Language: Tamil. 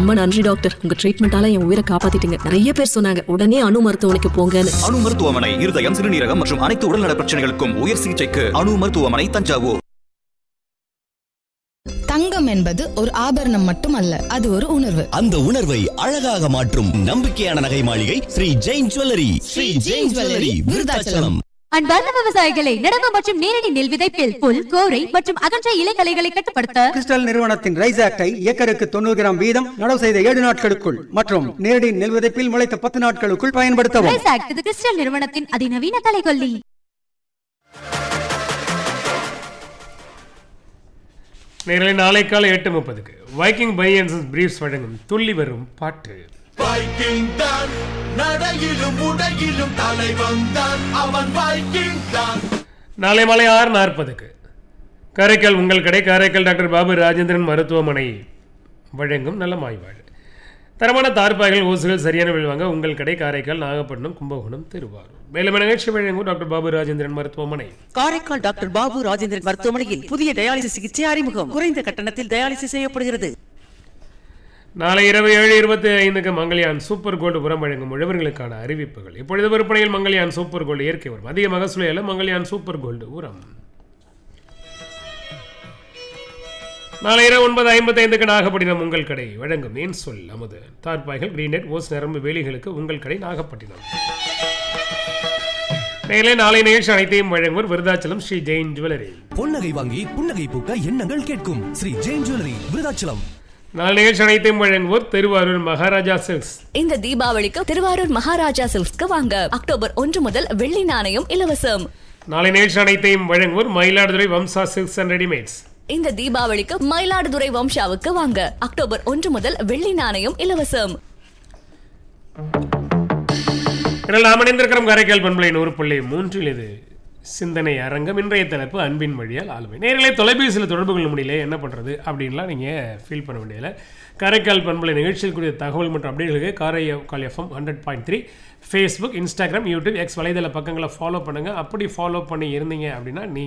ரொம்ப நன்றி டாக்டர் உங்க ட்ரீட்மெண்டால என் உயிரை காப்பாத்திட்டீங்க நிறைய பேர் சொன்னாங்க உடனே அணு மருத்துவமனைக்கு போங்கன்னு அணு மருத்துவமனை இருதயம் சிறுநீரகம் மற்றும் அனைத்து உடல்நல பிரச்சனைகளுக்கும் உயர் சிகிச்சைக்கு அணு மருத்துவமனை தஞ்சாவூர் தங்கம் என்பது ஒரு ஆபரணம் மட்டுமல்ல அது ஒரு உணர்வு அந்த உணர்வை அழகாக மாற்றும் நம்பிக்கையான நகை மாளிகை ஸ்ரீ ஜெயின் ஜுவல்லரி ஸ்ரீ ஜெயின் ஜுவல்லரி விருதாச்சலம் அன்பார்ந்த விவசாயிகளை நடவு மற்றும் நேரடி நெல் விதைப்பில் புல் கோரை மற்றும் அகன்ற இலைகளைகளை கட்டுப்படுத்த கிறிஸ்டல் நிறுவனத்தின் ரைஸ் ஆக்டை ஏக்கருக்கு தொண்ணூறு கிராம் வீதம் நடவு செய்த ஏழு நாட்களுக்குள் மற்றும் நேரடி நெல் விதைப்பில் முளைத்த பத்து நாட்களுக்குள் பயன்படுத்தவும் ரைஸ் ஆக்ட் இது கிறிஸ்டல் நிறுவனத்தின் அதிநவீன கலைகொல்லி நேரில் நாளை காலை எட்டு முப்பதுக்கு வைக்கிங் பையன்ஸ் பிரீஃப்ஸ் வழங்கும் துள்ளி வரும் பாட்டு வைக்கிங் தான் நடையிலும் உடையிலும் தலைவன் தான் அவன் வைக்கிங் தான் நாளை மாலை ஆறு நாற்பதுக்கு காரைக்கால் உங்கள் கடை காரைக்கால் டாக்டர் பாபு ராஜேந்திரன் மருத்துவமனை வழங்கும் நல்ல மாய்வாள் தரமான தார்பாய்கள் ஓசுகள் சரியான விழுவாங்க உங்கள் கடை காரைக்கால் நாகப்பட்டினம் கும்பகோணம் திருவாரூர் மேலும் நிகழ்ச்சி வழங்கும் டாக்டர் பாபு ராஜேந்திரன் மருத்துவமனை காரைக்கால் டாக்டர் பாபு ராஜேந்திரன் மருத்துவமனையில் புதிய டயாலிசிஸ் சிகிச்சை அறிமுகம் குறைந்த கட்டணத்தில் டயாலிசிஸ் செய்யப்படுகிறது நாளை இரவு ஏழு இருபத்தி ஐந்துக்கு மங்கள்யான் சூப்பர் கோல்டு உரம் வழங்கும் உழவர்களுக்கான அறிவிப்புகள் இப்பொழுது விற்பனையில் மங்கள்யான் சூப்பர் கோல்டு இயற்கை உரம் அதிக மகசூலையில் மங்கள்யான் சூப்பர் கோல்டு உரம் நாளை இரவு ஒன்பது ஐம்பத்தி ஐந்துக்கு நாகப்பட்டினம் உங்கள் கடை வழங்கும் ஏன் சொல் அமுது தார்பாய்கள் கிரீனெட் ஓஸ் நரம்பு வேலிகளுக்கு உங்கள் கடை நாகப்பட்டினம் மேலே நாளை நிகழ்ச்சி அனைத்தையும் வழங்குவோர் விருதாச்சலம் ஸ்ரீ ஜெயின் ஜுவல்லரி பொன்னகை வாங்கி புன்னகை பூக்க எண்ணங்கள் கேட்கும் ஸ்ரீ ஜெயின் ஜுவல்லரி விருதாச்சலம் நாளை நிகழ்ச்சி அனைத்தையும் வழங்குவோர் திருவாரூர் மகாராஜா சில்க்ஸ் இந்த தீபாவளிக்கு திருவாரூர் மகாராஜா சில்க்ஸ்க்கு வாங்க அக்டோபர் ஒன்று முதல் வெள்ளி நாணயம் இலவசம் நாளை நிகழ்ச்சி அனைத்தையும் வழங்குவோர் Mayiladuthurai Vamsa silks and readymades இந்த தீபாவளிக்கு மயிலாடுதுறை வம்சாவுக்கு வாங்க அக்டோபர் ஒன்று முதல் வெள்ளி நாணயம் இலவசம் இதனால் நாம் இணைந்திருக்கிறோம் காரைக்கால் பண்பலை நூறு புள்ளி மூன்றில் இது சிந்தனை அரங்கம் இன்றைய தலைப்பு அன்பின் வழியால் ஆளுமை நேரிலே தொலைபேசியில் தொடர்பு கொள்ள முடியல என்ன பண்ணுறது அப்படின்லாம் நீங்கள் ஃபீல் பண்ண வேண்டியதில்லை காரைக்கால் பண்பலை நிகழ்ச்சியில் கூடிய தகவல் மற்றும் அப்டேட்களுக்கு Karaikal FM hundred point three Facebook Instagram YouTube X வலைதள பக்கங்களை ஃபாலோ பண்ணுங்கள் அப்படி ஃபாலோ பண்ணி இருந்தீங்க அப்படின்னா நீங்கள்